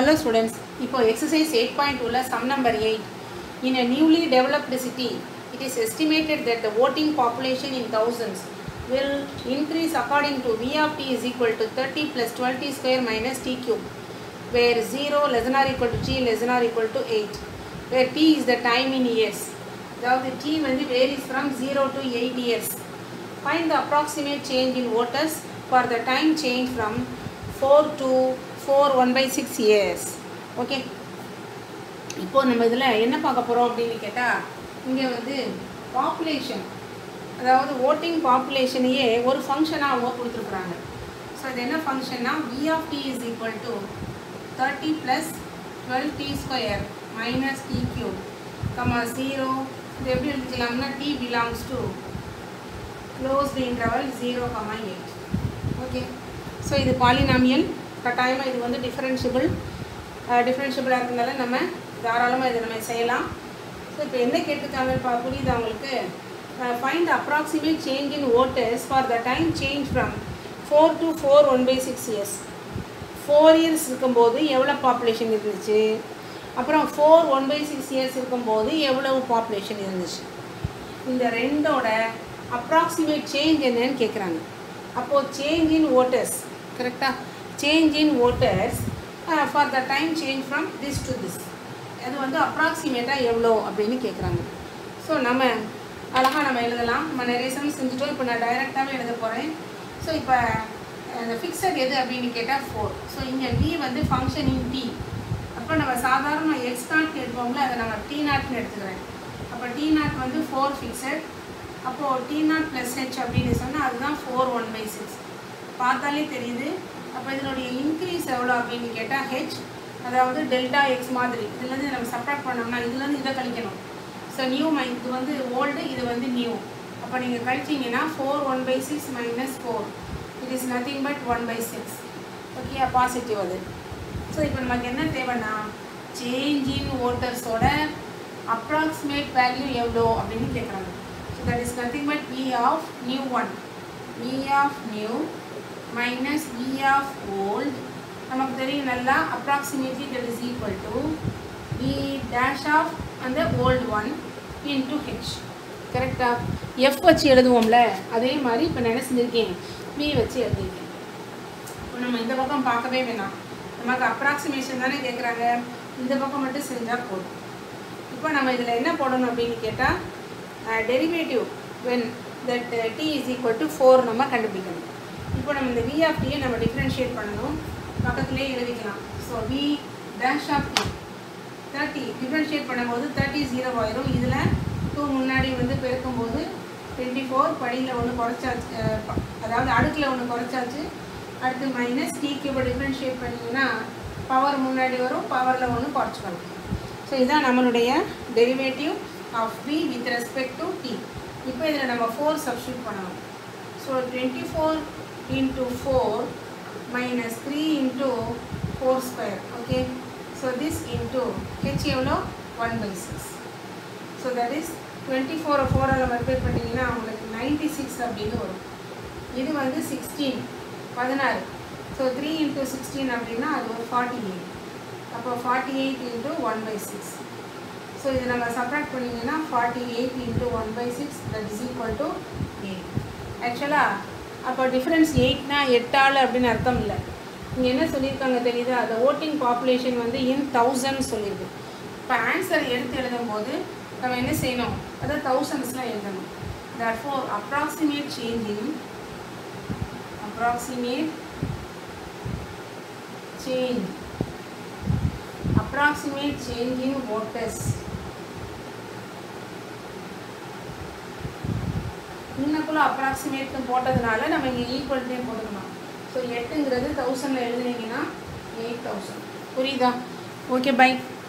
Hello students, இப்போ exercise 8.2 ல sum number 8. In a newly developed city, it is estimated that the voting population in thousands will increase according to V of t is equal to 30 plus 12t square minus t cube, where 0 less than or equal to t less than or equal to 8, where t is the time in years. அதாவது t வந்து varies from 0 to 8 years. Find the approximate change in voters for the time change from 4 to 4 1 by 6 years. Okay இப்போ நம்ம இதில் என்ன பார்க்க போகிறோம் அப்படின்னு கேட்டால் இங்கே வந்து பாப்புலேஷன் அதாவது ஓட்டிங் பாப்புலேஷனையே ஒரு ஃபங்க்ஷனாக அவங்க கொடுத்துருக்குறாங்க ஸோ இது என்ன ஃபங்க்ஷன்னா V of t is equal to thirty plus twelve t square minus t cube comma zero இது எப்படி எழுதிக்கலாம்னா t belongs to closed interval zero comma eight okay so இது பாலினாமியல் கட்டாயமாக இது வந்து டிஃபரன்ஷியபிள் டிஃபரன்ஷியபிளாக இருக்கிறதுனால நம்ம தாராளமாக இதை நம்ம செய்யலாம் ஸோ இப்போ என்ன கேட்டிருக்காங்கன்னு பா புரியுது அவங்களுக்கு find approximate change in voters for the time change from four to four one by six years four years இருக்கும்போது எவ்வளோ பாப்புலேஷன் இருந்துச்சு அப்புறம் four one by six years இருக்கும்போது எவ்வளவு பாப்புலேஷன் இருந்துச்சு இந்த ரெண்டோட அப்ராக்சிமேட் சேஞ்ச் என்னன்னு கேட்குறாங்க அப்போது சேஞ்ச் இன் ஓட்டர்ஸ் கரெக்டாக change in voters for the time change from this to this அது வந்து அப்ராக்சிமேட்டாக எவ்வளோ அப்படின்னு கேட்குறாங்க ஸோ நம்ம அழகாக நம்ம எழுதலாம் நம்ம நிறைய சம் செஞ்சுட்டோம் இப்போ நான் டைரெக்டாகவே எழுத போகிறேன் ஸோ இப்போ அந்த ஃபிக்ஸட் எது அப்படின்னு கேட்டால் ஃபோர் ஸோ இங்கே வி வந்து ஃபங்க்ஷன் இன் டி அப்போ நம்ம சாதாரண எக்ஸ் நாட் எடுப்போம்ல அதை நம்ம டி நாட்னு எடுத்துக்கிறேன் அப்போ டி நாட் வந்து ஃபோர் ஃபிக்ஸட் அப்போது டி நாட் ப்ளஸ் ஹெச் அப்படின்னு சொன்னால் அதுதான் ஃபோர் ஒன் பை சிக்ஸ் பார்த்தாலே தெரியுது அப்போ இதனுடைய இன்க்ரீஸ் எவ்வளோ அப்படின்னு கேட்டால் ஹெச் அதாவது டெல்டா எக்ஸ் மாதிரி இதுலேருந்து நம்ம சப்ராக்ட் பண்ணோம்னா இதுலேருந்து இதை கழிக்கணும் ஸோ நியூ மை இது வந்து ஓல்டு இது வந்து நியூ அப்போ நீங்கள் கழிச்சிங்கன்னா four one by six minus four it is nothing but one by six okay positive அது ஸோ இப்போ நமக்கு என்ன தேவைன்னா சேஞ்ச் இன் ஓட்டர்ஸோட அப்ராக்சிமேட் வேல்யூ எவ்வளோ அப்படின்னு கேட்குறாங்க so that is nothing but V of new one V of new minus V of old நமக்கு தெரியும் நல்லா approximately that is equal to V dash of அந்த ஓல்டு ஒன் இன்டு ஹெச் கரெக்டாக f வச்சு எழுதுவோம்ல அதே மாதிரி இப்போ நான் என்ன செஞ்சுருக்கேன் வி வச்சு எழுதியிருக்கேன் இப்போ நம்ம இந்த பக்கம் பார்க்கவே வேணாம் நமக்கு அப்ராக்சிமேஷன் தானே கேட்குறாங்க இந்த பக்கம் மட்டும் செஞ்சால் போதும் இப்போ நம்ம இதில் என்ன போடணும் அப்படின்னு கேட்டால் derivative when that t is equal to four நம்ம கண்டுபிடிக்கணும் இப்போ நம்ம இந்த வி ஆஃப் டியை நம்ம டிஃப்ரென்ஷியேட் பண்ணணும் பக்கத்துலேயே எழுதிக்கலாம் so V dash of t thirty differentiate பண்ணும்போது தேர்ட்டி ஜீரோ ஆயிரும் இதில் டூ முன்னாடி வந்து பெருக்கும்போது டுவெண்ட்டி ஃபோர் படியில் ஒன்று குறைச்சாச்சு அதாவது அடுக்கில் ஒன்று குறைச்சாச்சு அடுத்து மைனஸ் டி கியூபை டிஃப்ரென்ஷியேட் பண்ணிங்கன்னா பவர் முன்னாடி வரும் பவரில் ஒன்று குறைச்சிக்கணும் ஸோ இதுதான் நம்மளுடைய derivative of p with respect to t இப்போ இதில் நம்ம ஃபோர் சப்ஸ்டியூட் பண்ணணும் so twenty four into four minus 3 into 4 square okay so this into h எவ்வளோ 1 by 6 so that is 24 4 all multiply பண்ணிங்கன்னா உங்களுக்கு 96 அப்படின்னு வரும் இது வந்து 16 பதினாறு ஸோ த்ரீ இன்ட்டு சிக்ஸ்டீன் அப்படின்னா அது ஒரு ஃபார்ட்டி எயிட் அப்போ forty eight into one by six so இது நம்ம சப்ராக்ட் பண்ணிங்கன்னா forty eight into one by six that is equal to eight ஆக்சுவலாக அப்போ டிஃப்ரென்ஸ் எயிட்னா எட்டாள் அப்படின்னு அர்த்தம் இல்லை இங்கே என்ன சொல்லியிருக்காங்க தெரியுதா அந்த ஓட்டிங் பாப்புலேஷன் வந்து இன் தௌசண்ட் சொல்லியிருக்கு இப்போ ஆன்சர் எடுத்து எழுதும் போது நம்ம என்ன செய்யணும் அதாவது தௌசண்ட்ஸ்லாம் எழுதணும் that four approximate change in approximate change approximate change in voters இன்னக்குள்ள அப்ராக்சிமேட்னு போட்டதுனால நம்ம இங்கே ஈக்குவல்ட்டே போட்டுக்கணும் ஸோ எட்டுங்கிறது தௌசண்டில் எழுதுனீங்கன்னா எயிட் தௌசண்ட் புரியுதா ஓகே பை